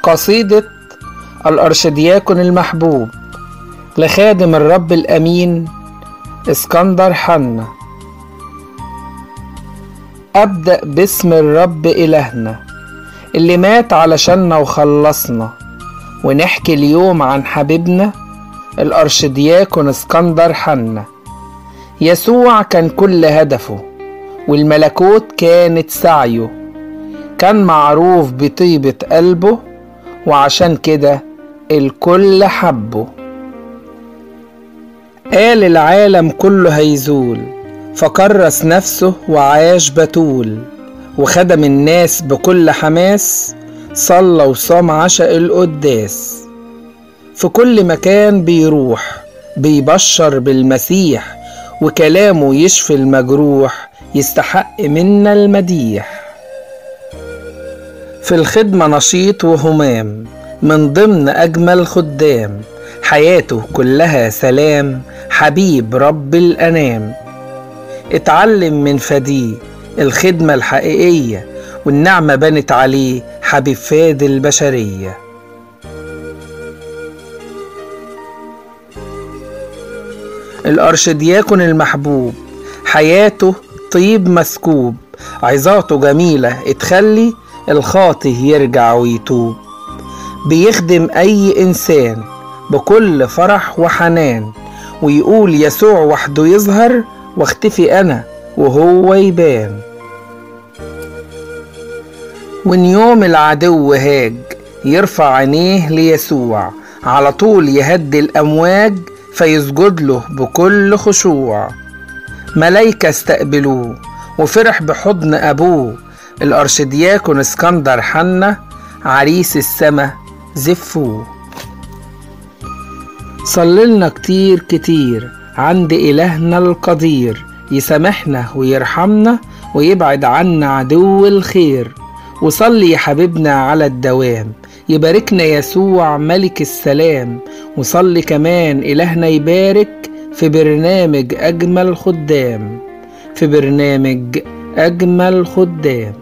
قصيدة الأرشدياكون المحبوب لخادم الرب الأمين اسكندر حنا أبدأ باسم الرب إلهنا اللي مات علشاننا وخلصنا ونحكي اليوم عن حبيبنا الأرشدياكون اسكندر حنا يسوع كان كل هدفه والملكوت كانت سعيه كان معروف بطيبة قلبه وعشان كده الكل حبه قال العالم كله هيزول فكرس نفسه وعاش بتول وخدم الناس بكل حماس صلى وصام عشق القداس في كل مكان بيروح بيبشر بالمسيح وكلامه يشفي المجروح يستحق منا المديح في الخدمة نشيط وهمام من ضمن أجمل خدام حياته كلها سلام حبيب رب الأنام اتعلم من فديه الخدمة الحقيقية والنعمة بنت عليه حبيب فاد البشرية الأرشدياكون المحبوب حياته طيب مسكوب عظاته جميلة تخلي الخاطي يرجع ويتوب بيخدم أي إنسان بكل فرح وحنان ويقول يسوع وحده يظهر واختفي أنا وهو يبان وإن يوم العدو هاج يرفع عينيه ليسوع على طول يهدي الأمواج فيسجد له بكل خشوع ملايكة استقبلوه وفرح بحضن أبوه الأرشدياكون اسكندر حنا عريس السما زفوه صللنا كتير كتير عند إلهنا القدير يسامحنا ويرحمنا ويبعد عنا عدو الخير وصلي يا حبيبنا على الدوام يباركنا يسوع ملك السلام وصلي كمان إلهنا يبارك في برنامج أجمل خدام في برنامج أجمل خدام